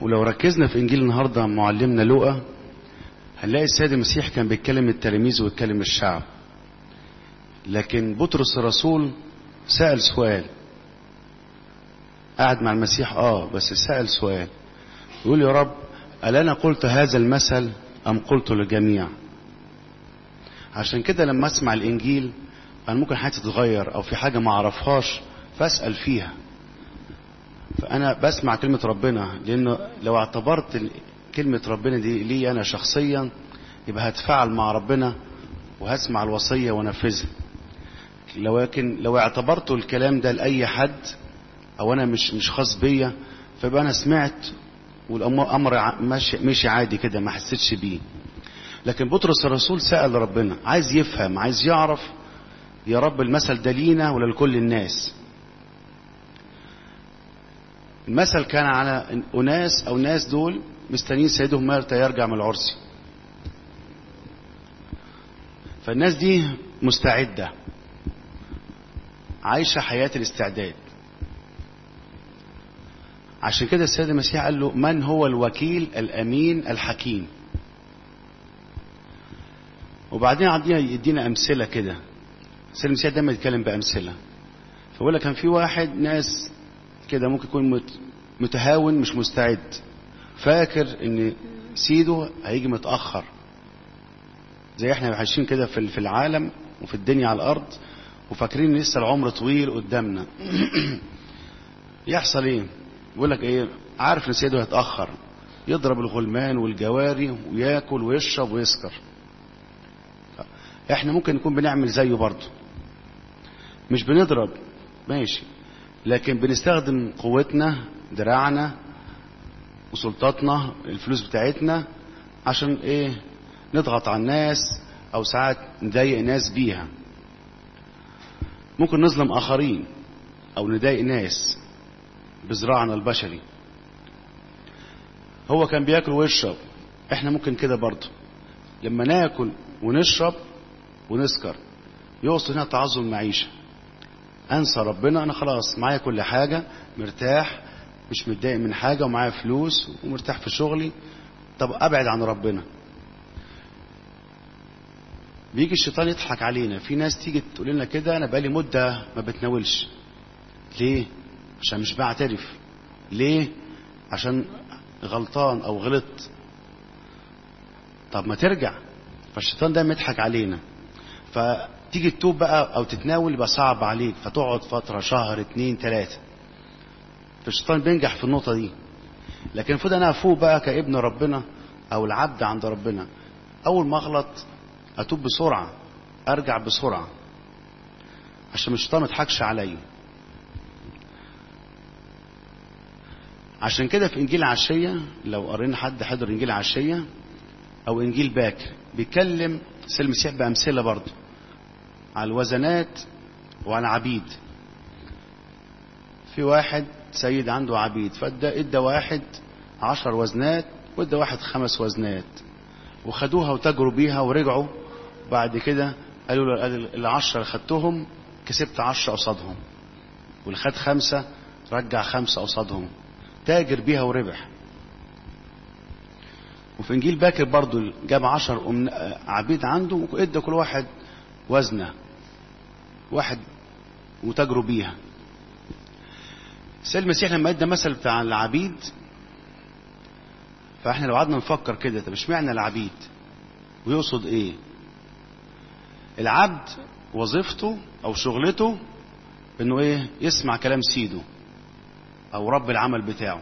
ولو ركزنا في انجيل النهارده معلمنا لوقا هنلاقي السيد المسيح كان بيتكلم التلاميذ ويتكلم الشعب لكن بطرس الرسول سأل سؤال قعد مع المسيح اه بس سأل سؤال يقول يا رب ألا أنا قلت هذا المثل أم قلت للجميع عشان كده لما أسمع الإنجيل أنا ممكن حياتي تتغير أو في حاجة ما أعرفهاش فأسأل فيها فأنا بسمع كلمة ربنا لأنه لو اعتبرت كلمة ربنا دي لي أنا شخصيا يبقى هتفاعل مع ربنا وهسمع الوصية وانفذها لكن لو اعتبرت الكلام ده لأي حد أو أنا مش مش خاص بيا فيبقى أنا سمعت والأمر ماشي, ماشي عادي كده ما حسيتش بيه لكن بطرس الرسول سأل ربنا عايز يفهم عايز يعرف يا رب المثل ده لينا ولا لكل الناس المثل كان على أناس أو ناس دول مستنيين سيدهم مارتا يرجع من العرس فالناس دي مستعدة عايشة حياة الاستعداد عشان كده السيد المسيح قال له من هو الوكيل الأمين الحكيم وبعدين عندنا يدينا أمثلة كده السيد المسيح دايما يتكلم بأمثلة فبقول لك كان في واحد ناس كده ممكن يكون متهاون مش مستعد فاكر ان سيده هيجي متأخر زي احنا عايشين كده في في العالم وفي الدنيا على الارض وفاكرين لسه العمر طويل قدامنا يحصل ايه يقول لك ايه عارف ان سيده هيتاخر يضرب الغلمان والجواري وياكل ويشرب ويسكر احنا ممكن نكون بنعمل زيه برضه مش بنضرب ماشي لكن بنستخدم قوتنا دراعنا وسلطاتنا الفلوس بتاعتنا عشان ايه نضغط على الناس او ساعات نضايق ناس بيها ممكن نظلم اخرين او نضايق ناس بزراعنا البشري هو كان بياكل ويشرب احنا ممكن كده برضه لما ناكل ونشرب ونسكر يقصد هنا تعظم معيشة انسى ربنا انا خلاص معايا كل حاجة مرتاح مش متضايق من حاجة ومعايا فلوس ومرتاح في شغلي طب ابعد عن ربنا بيجي الشيطان يضحك علينا في ناس تيجي تقول لنا كده انا بقالي مدة ما بتناولش ليه عشان مش بعترف ليه عشان غلطان او غلط طب ما ترجع فالشيطان ده يضحك علينا فتيجي تتوب بقى او تتناول يبقى صعب عليك فتقعد فترة شهر اتنين تلاتة فالشيطان بينجح في النقطة دي لكن المفروض انا افوق بقى كابن ربنا او العبد عند ربنا اول ما اغلط اتوب بسرعة ارجع بسرعة عشان الشيطان ما يضحكش عليا عشان كده في انجيل عشية لو قرينا حد حضر انجيل عشية او انجيل باكر بيتكلم سيد المسيح بامثله برضه على الوزنات وعلى العبيد في واحد سيد عنده عبيد فادى ادى واحد عشر وزنات وادى واحد خمس وزنات وخدوها وتجروا بيها ورجعوا بعد كده قالوا له العشرة اللي خدتهم كسبت عشرة قصادهم واللي خد خمسة رجع خمسة قصادهم تاجر بيها وربح وفي انجيل باكر برضو جاب عشر عبيد عنده وادى كل واحد وزنه واحد وتجروا بيها سيد المسيح لما ادى مثل بتاع العبيد فاحنا لو قعدنا نفكر كده طب اشمعنى العبيد ويقصد ايه العبد وظيفته او شغلته انه ايه يسمع كلام سيده او رب العمل بتاعه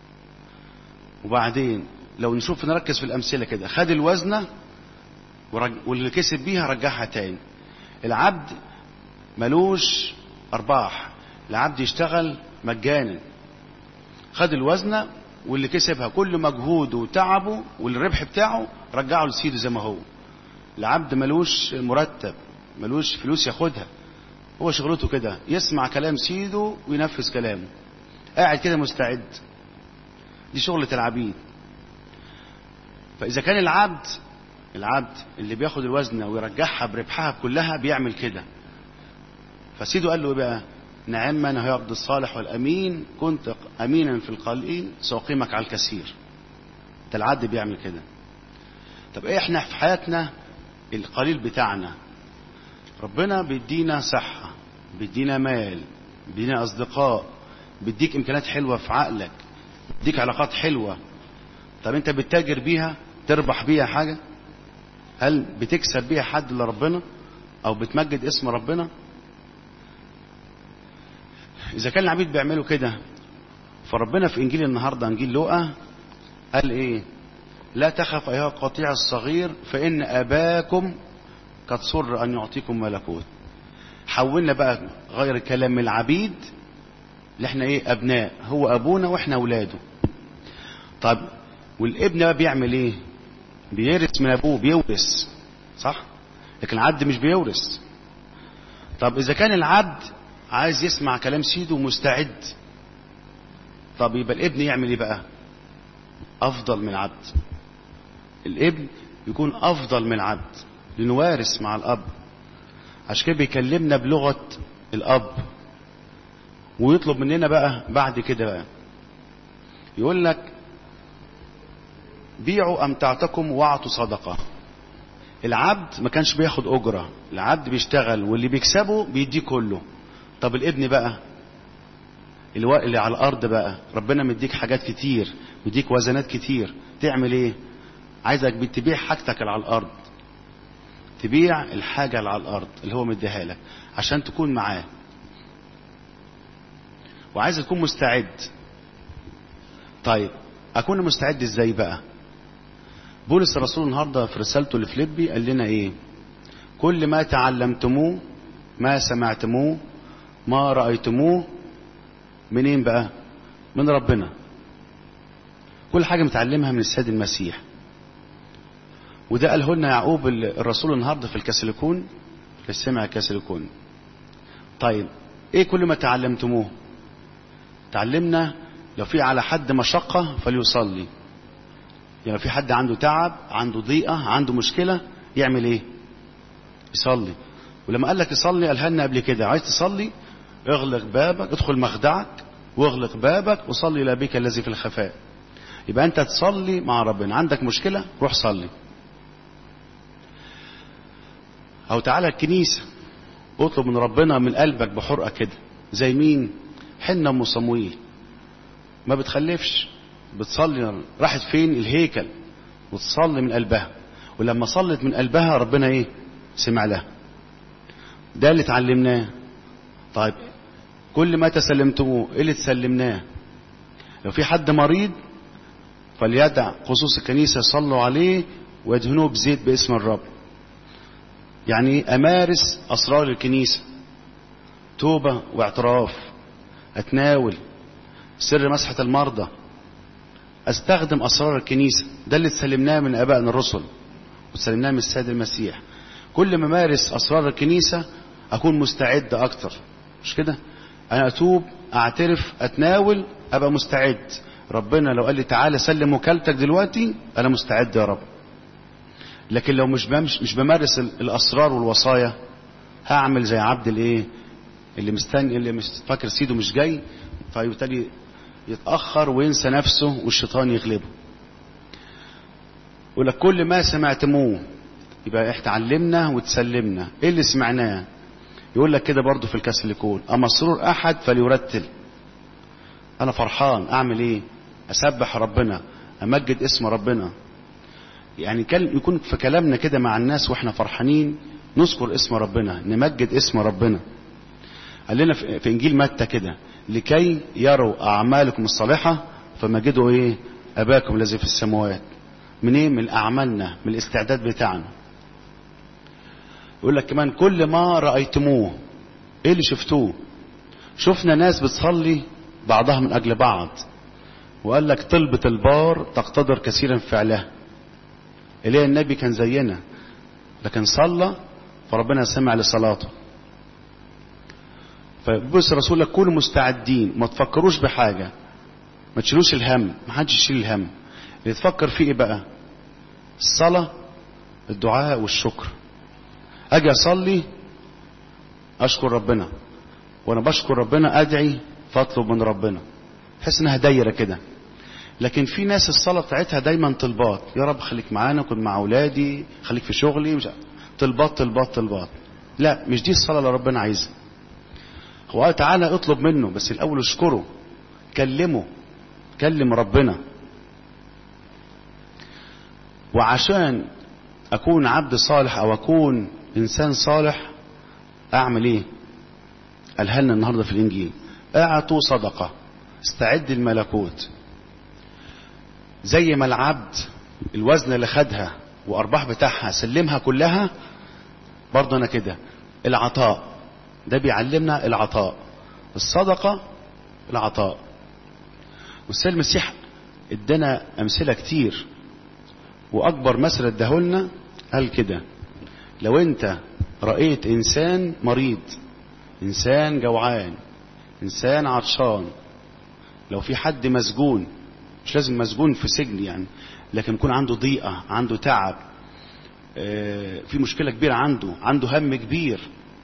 وبعدين لو نشوف نركز في الامثله كده خد الوزنه واللي كسب بيها رجعها تاني العبد ملوش ارباح العبد يشتغل مجانا خد الوزنه واللي كسبها كل مجهوده وتعبه والربح بتاعه رجعه لسيده زي ما هو العبد ملوش مرتب ملوش فلوس ياخدها هو شغلته كده يسمع كلام سيده وينفذ كلامه قاعد كده مستعد دي شغلة العبيد فإذا كان العبد العبد اللي بياخد الوزنة ويرجعها بربحها كلها بيعمل كده فسيده قال له ايه بقى نعم من هو عبد الصالح والأمين كنت أمينا في القليل سأقيمك على الكثير ده العبد بيعمل كده طب ايه احنا في حياتنا القليل بتاعنا ربنا بيدينا صحة بيدينا مال بيدينا أصدقاء بيديك إمكانيات حلوة في عقلك بيديك علاقات حلوة طب أنت بتتاجر بيها تربح بيها حاجة هل بتكسب بيها حد لربنا أو بتمجد اسم ربنا إذا كان العبيد بيعملوا كده فربنا في إنجيل النهاردة إنجيل لوقا قال إيه لا تخف أيها القطيع الصغير فإن أباكم قد سر أن يعطيكم ملكوت حولنا بقى غير كلام العبيد اللي احنا ايه ابناء هو ابونا واحنا اولاده طب والابن بقى بيعمل ايه بيرث من ابوه بيورث صح لكن العبد مش بيورث طب اذا كان العبد عايز يسمع كلام سيده مستعد طب يبقى الابن يعمل ايه بقى افضل من العبد الابن يكون افضل من العبد لانه وارث مع الاب عشان كده بيكلمنا بلغه الاب ويطلب مننا بقى بعد كده بقى يقول لك بيعوا امتعتكم واعطوا صدقه العبد ما كانش بياخد اجره العبد بيشتغل واللي بيكسبه بيديه كله طب الابن بقى اللي, اللي على الارض بقى ربنا مديك حاجات كتير مديك وزنات كتير تعمل ايه عايزك بتبيع حاجتك اللي على الارض تبيع الحاجه اللي على الارض اللي هو مديها لك عشان تكون معاه وعايز تكون مستعد طيب اكون مستعد ازاي بقى بولس الرسول النهارده في رسالته لفليبي قال لنا ايه كل ما تعلمتموه ما سمعتموه ما رأيتموه منين بقى من ربنا كل حاجة متعلمها من السيد المسيح وده قاله لنا يعقوب الرسول النهارده في الكسلكون في السمع الكسلكون طيب ايه كل ما تعلمتموه تعلمنا لو في على حد مشقة فليصلي يعني في حد عنده تعب عنده ضيقة عنده مشكلة يعمل ايه يصلي ولما قال لك يصلي قالها لنا قبل كده عايز تصلي اغلق بابك ادخل مخدعك واغلق بابك وصلي الى بك الذي في الخفاء يبقى انت تصلي مع ربنا عندك مشكلة روح صلي او تعالى الكنيسة اطلب من ربنا من قلبك بحرقة كده زي مين حنة ام صمويل ما بتخلفش بتصلي راحت فين الهيكل وتصلي من قلبها ولما صلت من قلبها ربنا ايه سمع لها ده اللي اتعلمناه طيب كل ما تسلمتموه ايه اللي تسلمناه لو في حد مريض فليدع خصوص الكنيسة يصلوا عليه ويدهنوه بزيت باسم الرب يعني امارس اسرار الكنيسة توبة واعتراف اتناول سر مسحة المرضى استخدم اسرار الكنيسة ده اللي تسلمناه من ابائنا الرسل وتسلمناه من السيد المسيح كل ما مارس اسرار الكنيسة اكون مستعد اكتر مش كده انا اتوب اعترف اتناول ابقى مستعد ربنا لو قال لي تعالى سلم وكالتك دلوقتي انا مستعد يا رب لكن لو مش بمش مش بمارس الاسرار والوصايا هعمل زي عبد الايه اللي مستني اللي مش فاكر سيده مش جاي فبالتالي يتاخر وينسى نفسه والشيطان يغلبه يقول لك كل ما سمعتموه يبقى احنا علمنا وتسلمنا ايه اللي سمعناه يقول لك كده برضو في الكسلكون اما سرور احد فليرتل انا فرحان اعمل ايه اسبح ربنا امجد اسم ربنا يعني كان يكون في كلامنا كده مع الناس واحنا فرحانين نذكر اسم ربنا نمجد اسم ربنا قال لنا في انجيل متى كده لكي يروا اعمالكم الصالحه فمجدوا ايه اباكم الذي في السماوات من ايه من اعمالنا من الاستعداد بتاعنا يقول لك كمان كل ما رايتموه ايه اللي شفتوه شفنا ناس بتصلي بعضها من اجل بعض وقال لك طلبة البار تقتدر كثيرا فعلها إليه النبي كان زينا لكن صلى فربنا سمع لصلاته فبص الرسول لك كونوا مستعدين ما تفكروش بحاجة ما تشيلوش الهم ما حدش يشيل الهم اللي تفكر فيه ايه بقى الصلاة الدعاء والشكر اجي اصلي اشكر ربنا وانا بشكر ربنا ادعي فاطلب من ربنا تحس انها دايره كده لكن في ناس الصلاه بتاعتها دايما طلبات يا رب خليك معانا كن مع اولادي خليك في شغلي مش طلبات طلبات طلبات لا مش دي الصلاه اللي ربنا عايزها هو قال تعالى اطلب منه بس الاول اشكره كلمه كلم ربنا وعشان اكون عبد صالح او اكون انسان صالح اعمل ايه قالها لنا النهارده في الانجيل اعطوا صدقه استعد الملكوت زي ما العبد الوزن اللي خدها وارباح بتاعها سلمها كلها برضه انا كده العطاء ده بيعلمنا العطاء الصدقه العطاء والسيد المسيح ادانا امثله كتير واكبر مثل اداهولنا قال كده لو انت رأيت انسان مريض انسان جوعان انسان عطشان لو في حد مسجون مش لازم مسجون في سجن يعني لكن يكون عنده ضيقة عنده تعب في مشكلة كبيرة عنده عنده هم كبير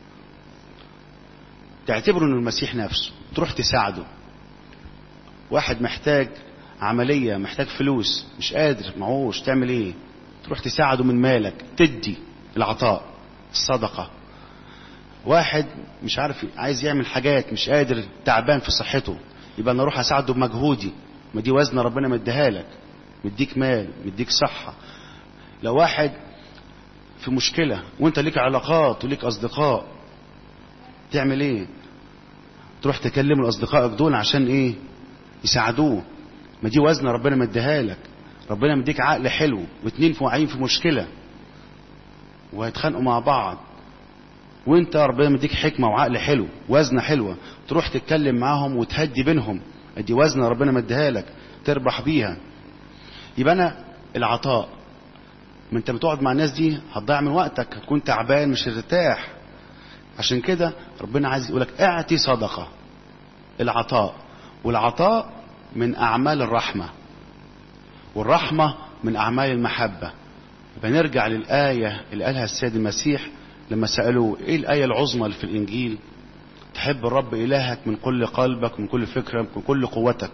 تعتبره انه المسيح نفسه تروح تساعده واحد محتاج عملية محتاج فلوس مش قادر معوش تعمل ايه تروح تساعده من مالك تدي العطاء الصدقة واحد مش عارف عايز يعمل حاجات مش قادر تعبان في صحته يبقى انا اروح اساعده بمجهودي ما دي وزن ربنا مديها لك مديك مال مديك صحة لو واحد في مشكلة وانت ليك علاقات وليك اصدقاء تعمل ايه تروح تكلم الاصدقائك دول عشان ايه يساعدوه ما دي وزن ربنا مديها لك ربنا مديك عقل حلو واتنين واقعين في مشكلة وهيتخانقوا مع بعض وانت ربنا مديك حكمة وعقل حلو وزنة حلوة تروح تتكلم معاهم وتهدي بينهم دي وزنة ربنا مديها لك تربح بيها يبقى انا العطاء ما انت بتقعد مع الناس دي هتضيع من وقتك هتكون تعبان مش هترتاح عشان كده ربنا عايز يقولك اعطي صدقة العطاء والعطاء من اعمال الرحمة والرحمة من اعمال المحبة يبقى نرجع للآية اللي قالها السيد المسيح لما سألوه ايه الآية العظمى اللي في الانجيل تحب الرب إلهك من كل قلبك من كل فكرك من كل قوتك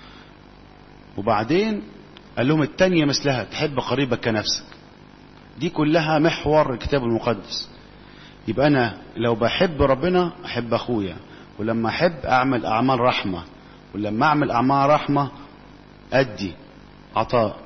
وبعدين قال لهم التانية مثلها تحب قريبك كنفسك دي كلها محور الكتاب المقدس يبقى أنا لو بحب ربنا أحب أخويا ولما أحب أعمل أعمال رحمة ولما أعمل أعمال رحمة أدي عطاء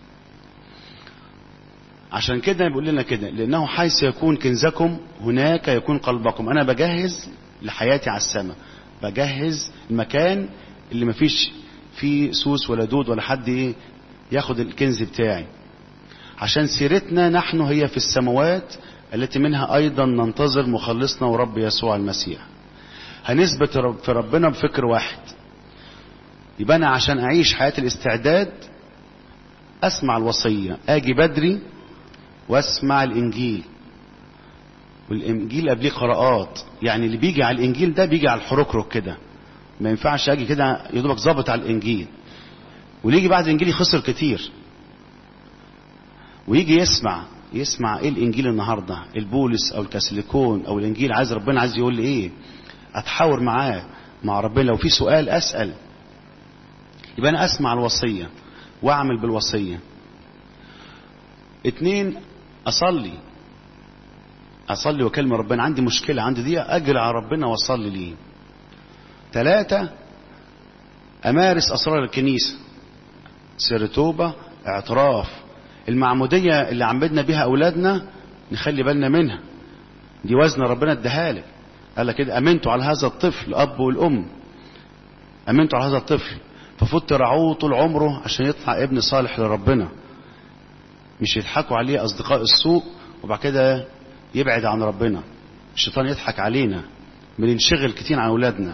عشان كده بيقول لنا كده لأنه حيث يكون كنزكم هناك يكون قلبكم أنا بجهز لحياتي على السماء بجهز المكان اللي مفيش فيه سوس ولا دود ولا حد ايه ياخد الكنز بتاعي عشان سيرتنا نحن هي في السماوات التي منها ايضا ننتظر مخلصنا ورب يسوع المسيح هنثبت في ربنا بفكر واحد يبقى انا عشان اعيش حياة الاستعداد اسمع الوصية اجي بدري واسمع الانجيل والانجيل قبليه قراءات يعني اللي بيجي على الانجيل ده بيجي على الحركرك كده ما ينفعش اجي كده يا دوبك ظابط على الانجيل واللي يجي بعد الانجيل يخسر كتير ويجي يسمع يسمع ايه الانجيل النهارده البولس او الكاسيليكون او الانجيل عايز ربنا عايز يقول لي ايه اتحاور معاه مع ربنا لو في سؤال اسال يبقى انا اسمع الوصيه واعمل بالوصيه اتنين اصلي اصلي واكلم ربنا عندي مشكله عندي دي اجري على ربنا واصلي ليه ثلاثة امارس اسرار الكنيسه سر توبه اعتراف المعموديه اللي عمدنا بيها اولادنا نخلي بالنا منها دي وزن ربنا اداها لك قال لك كده امنتوا على هذا الطفل الاب والام امنتوا على هذا الطفل ففوت ترعوه طول عمره عشان يطلع ابن صالح لربنا مش يضحكوا عليه اصدقاء السوء وبعد كده يبعد عن ربنا الشيطان يضحك علينا بننشغل كتير عن اولادنا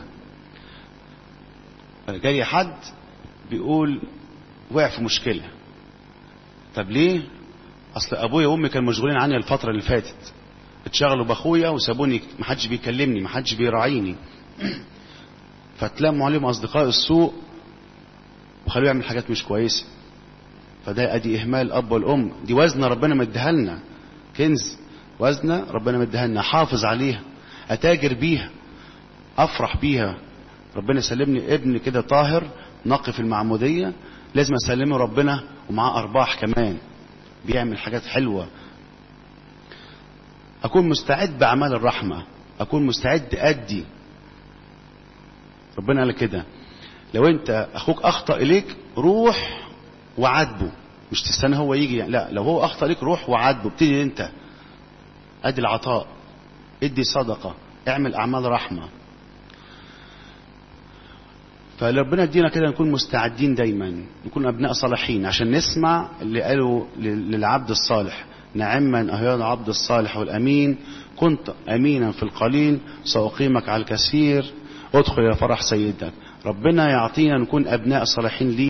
جاي حد بيقول وقع في مشكله طب ليه اصل ابويا وامي كانوا مشغولين عني الفتره اللي فاتت اتشغلوا باخويا وسابوني محدش بيكلمني محدش بيراعيني فتلموا عليهم اصدقاء السوء وخلوه يعمل حاجات مش كويسه فده ادي اهمال الاب والام دي وزنه ربنا مديها لنا كنز وزنه ربنا مديها لنا حافظ عليها اتاجر بيها افرح بيها ربنا يسلمني ابن كده طاهر نقي في المعمودية لازم اسلمه ربنا ومعاه ارباح كمان بيعمل حاجات حلوة اكون مستعد باعمال الرحمة اكون مستعد ادي ربنا قال كده لو انت اخوك اخطأ اليك روح وعاتبه مش تستنى هو يجي يعني لا لو هو اخطأ ليك روح وعاتبه ابتدي انت ادي العطاء ادي صدقة اعمل اعمال رحمة فربنا يدينا كده نكون مستعدين دايما نكون ابناء صالحين عشان نسمع اللي قالوا للعبد الصالح نعما ايها العبد الصالح والامين كنت امينا في القليل ساقيمك على الكثير ادخل الى فرح سيدك ربنا يعطينا نكون ابناء صالحين ليه